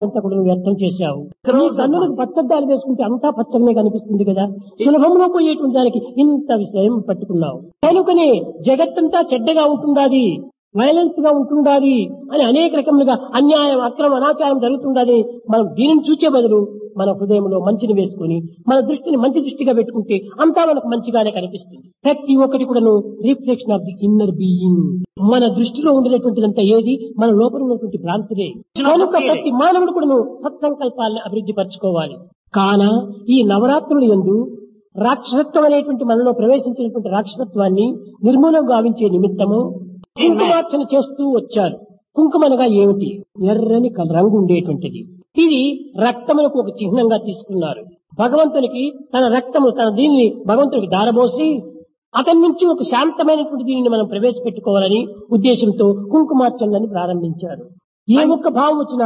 అంతా కూడా నువ్వు వ్యర్థం చేశావు నీ కన్నులకు పచ్చద్దాలు వేసుకుంటే అంతా పచ్చగానే కనిపిస్తుంది కదా సులభంలో పోయేటువంటి దానికి ఇంత విషయం పట్టుకున్నావు కనుకనే జగత్తంతా చెడ్డగా ఉంటుండాది వైలెన్స్ గా ఉంటుండాలి అని అనేక రకములుగా అన్యాయం అక్రమ అనాచారం జరుగుతుండాలి మనం దీనిని చూచే బదులు మన హృదయంలో మంచిని వేసుకొని మన దృష్టిని మంచి దృష్టిగా పెట్టుకుంటే అంతా మనకు మంచిగానే కనిపిస్తుంది ప్రతి ఒక్కటి కూడాను reflection of the inner being మన దృష్టిలో ఉండినటువంటిదంతా ఏది మన లోపల ఉన్నటువంటి భ్రాంతినే కనుక ప్రతి మానవుడు కూడాను సత్సంకల్పాలను అభివృద్ధి పరచుకోవాలి కాన ఈ నవరాత్రులు ఎందు రాక్షసత్వం అనేటువంటి మనలో ప్రవేశించినటువంటి రాక్షసత్వాన్ని నిర్మూలం గావించే నిమిత్తము కుంకుమార్చన చేస్తూ వచ్చారు కుంకుమనగా ఏమిటి ఎర్రని కల- రంగు ఉండేటువంటిది ఇది రక్తములకు ఒక చిహ్నంగా తీసుకున్నారు భగవంతునికి తన రక్తము తన దీనిని భగవంతునికి దారబోసి అతని నుంచి ఒక శాంతమైనటువంటి దీనిని మనం ప్రవేశపెట్టుకోవాలని ఉద్దేశంతో కుంకుమార్చనని ప్రారంభించారు ఏ ఒక్క భావం వచ్చినా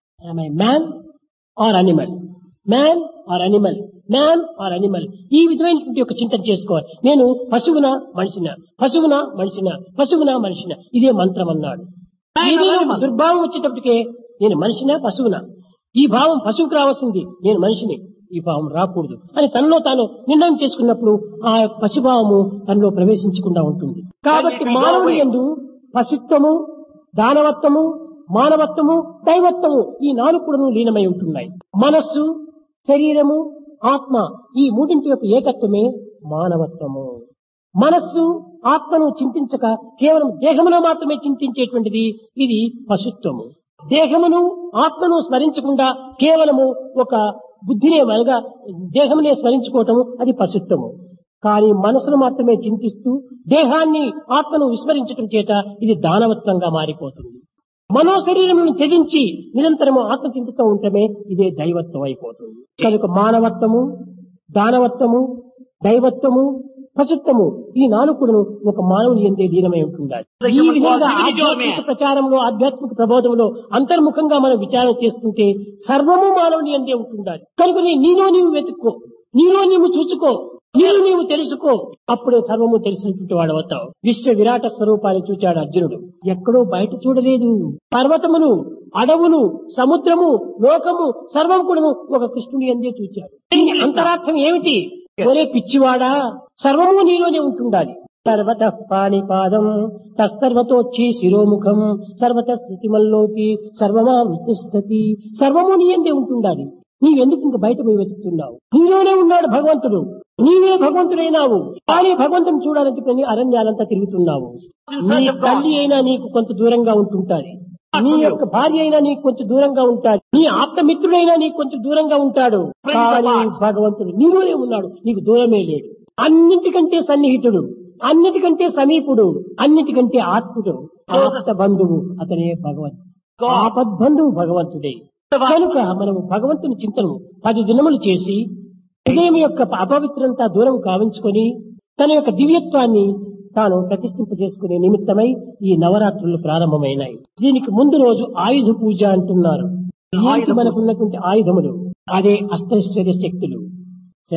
man or animal man or animal man or animal ఈ విధమైనటువంటి ఒక చింతన చేసుకోవాలి నేను పశువున మనిషిన పశువున మనిషిన పశువున మనిషిన ఇదే మంత్రం అన్నాడు ఏదైనా ఒక దుర్భావం వచ్చేటప్పటికే నేను మనిషినా పశువునా ఈ భావం పశువుకు రావాల్సింది నేను మనిషిని ఈ భావం రాకూడదు అని తనలో తాను నిర్ణయం చేసుకున్నప్పుడు ఆ యొక్క పశుభావము తనలో ప్రవేశించకుండా ఉంటుంది కాబట్టి మానవుని ఎందు పశుత్వము దానవత్వము మానవత్వము దైవత్వము ఈ నాలుగు కూడా లీనమై ఉంటున్నాయి మనస్సు శరీరము ఆత్మ ఈ మూడింటి యొక్క ఏకత్వమే మానవత్వము మనస్సు ఆత్మను చింతించక కేవలం దేహములో మాత్రమే చింతించేటువంటిది ఇది పశుత్వము దేహమును ఆత్మను స్మరించకుండా కేవలము ఒక బుద్ధినే అనగా దేహమునే స్మరించుకోవటము అది పశుత్వము కానీ మనసును మాత్రమే చింతిస్తూ దేహాన్ని ఆత్మను విస్మరించటం చేత ఇది దానవత్వంగా మారిపోతుంది మనో శరీరమును త్యజించి నిరంతరము ఆత్మచింతతో ఉండటమే ఇదే దైవత్వం అయిపోతుంది కనుక మానవత్వము దానవత్వము దైవత్వము పశుత్వము ఈ నాలుగు కూడాను ఒక మానవుని ఎందే లీనమై ఉంటుండాలి ఈ విధంగా ఆధ్యాత్మిక ప్రచారంలో ఆధ్యాత్మిక ప్రబోధంలో అంతర్ముఖంగా మనం విచారణ చేస్తుంటే సర్వము మానవుని ఎందే ఉంటుండాలి కనుక నీ- నీలో నీవు వెతుక్కో నీలో నీవు చూసుకో నీవు నీవు తెలుసుకో అప్పుడే సర్వము తెలిసినటువంటి వాడు అవుతావు విశ్వ విరాట స్వరూపాన్ని చూచాడు అర్జునుడు ఎక్కడో బయట చూడలేదు పర్వతములు అడవులు సముద్రము లోకము సర్వం కూడా ఒక కృష్ణుని ఎందే చూచాడు దీని అంతరార్థం ఏమిటి ఒరే పిచ్చివాడా సర్వము నీలోనే ఉంటుండాలి సర్వత పాణిపాదం తస్సర్వతోచ్చి శిరోముఖం సర్వత శృతిమల్లోకి సర్వమా వృత్తిష్టతి సర్వము నీ ఎందే ఉంటుండాలి నీవెందుకు ఇంక బయట పోయి వెతుకుతున్నావు నీలోనే ఉన్నాడు భగవంతుడు నీవే భగవంతుడైనావు కానీ భగవంతుని చూడాలంటే కొన్ని అరణ్యాలంతా తిరుగుతున్నావు నీ తల్లి అయినా నీకు కొంత దూరంగా ఉంటుంటాది నీ యొక్క భార్య అయినా నీకు కొంచెం దూరంగా ఉంటాడు నీ ఆప్తమిత్రుడైనా నీకు కొంచెం దూరంగా ఉంటాడు కానీ భగవంతుడు నీలోనే ఉన్నాడు నీకు దూరమే లేడు అన్నిటికంటే సన్నిహితుడు అన్నిటికంటే సమీపుడు అన్నిటికంటే ఆత్ముడు ఆప్త బంధువు అతనే భగవంతుడు ఆపద్బంధువు భగవంతుడే కనుక మనము భగవంతుని చింతను పది దినములు చేసి హృదయం యొక్క అపవిత్రంతా దూరం కావించుకొని తన యొక్క దివ్యత్వాన్ని తాను ప్రతిష్ఠింప చేసుకునే నిమిత్తమై ఈ నవరాత్రులు ప్రారంభమైనాయి దీనికి ముందు రోజు ఆయుధ పూజ అంటున్నారు ఏంటి మనకున్నటువంటి ఆయుధములు అదే అష్టైశ్వర్య శక్తులు